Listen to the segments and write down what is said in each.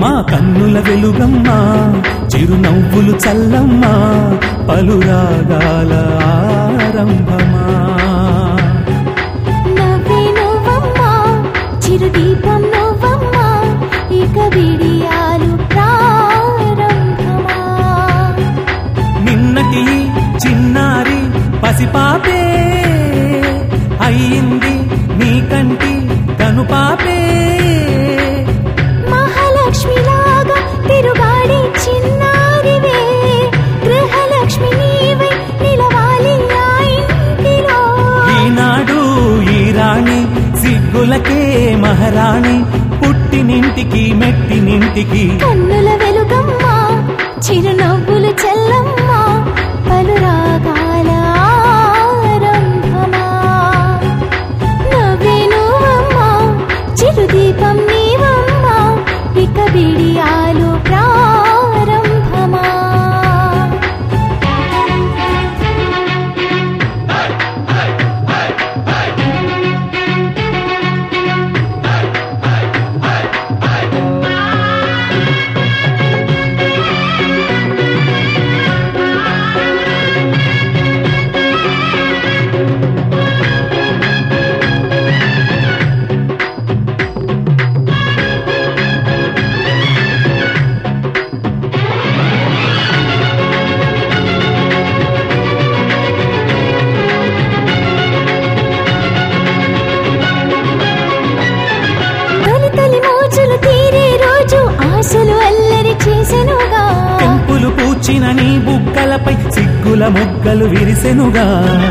మా కన్నుల వెలుగమ్మా చిరునవ్వులు చల్లమ్మా పలురాగాల ఆరంభమా నవ్వే నువ్వమ్మా చిరుదీపం నువ్వమ్మా ఇక విడియాలు ప్రారంభమా నిన్నటి ఈ చిన్నారి పసిపాపే అయ్యింది నీ కంటి కనుపాపే మహాలక్ష్మిలాగా తిరుగాడి చిన్నారివే గృహలక్ష్మి నీవై నిలవాలి ఆ ఇంటిలో ఈనాడు ఈ రాణి సిగ్గులకే మహారాణి పుట్టినింటికి మెట్టినింటికి కన్నుల వెలుగమ్మా చిరునవ్వులు చెల్లమ్మా పలురాగాల ఆరంభమా నవ్వే నువ్వమ్మా చిరుదీపం నీవమ్మా ఇక బిడియాలు ప్రారంభమా తొలి తొలి మోజులు తీరే రోజు ఆశలు అల్లరి చేసెనుగా పెంపులు పూచిన నీ బుగ్గలపై సిగ్గుల మొగ్గలు విరిసెనుగా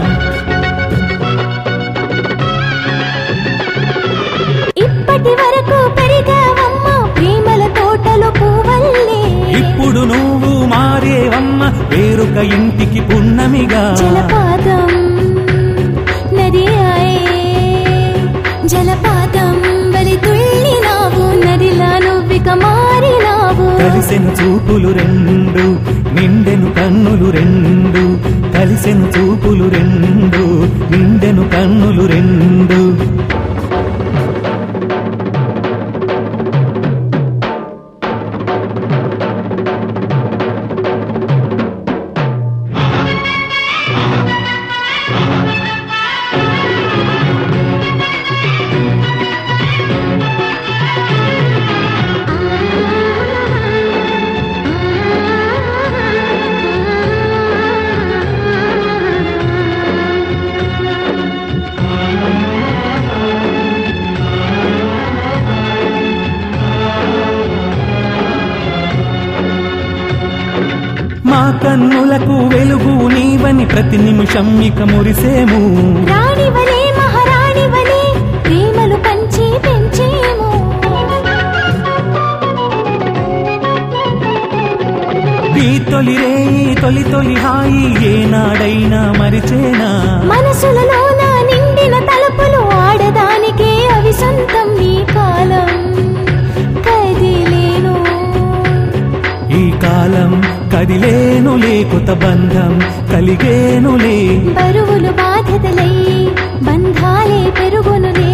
ఇప్పటి వరకు పెరిగావమ్మా ప్రేమల తోటలో పువ్వల్లే ఇప్పుడు నువ్వు మారేవమ్మ వేరొక ఇంటికి పున్నమిగా జలపాతం నది ఆయే జలపాతం బలి తుళ్ళినావు నదిలా నువ్విక మారినావు కలిసెను చూపులు రెండు నిండెను కన్నులు రెండు కలిసెను చూపులు రెండు నిండెను కన్నులు రెండు మా కన్నులకు వెలుగు నీవని ప్రతి నిమిషం ఇక మురిసేము రాణి వలే మహారాణి వలే ప్రేమలు పంచి పెంచేము ఈ తొలి రేయి తొలి తొలి హాయి ఏనాడైనా మరిచేనా మనసులలో నా నిండిన తలుపులు ఆడదానికే అవి సొంతం నీ కాలం కదిలేను ఈ కాలం కదిలేనులే కొత్త బంధం కలిగేనులే బరువులు బాధ్యతలై బంధాలే పెరుగునులే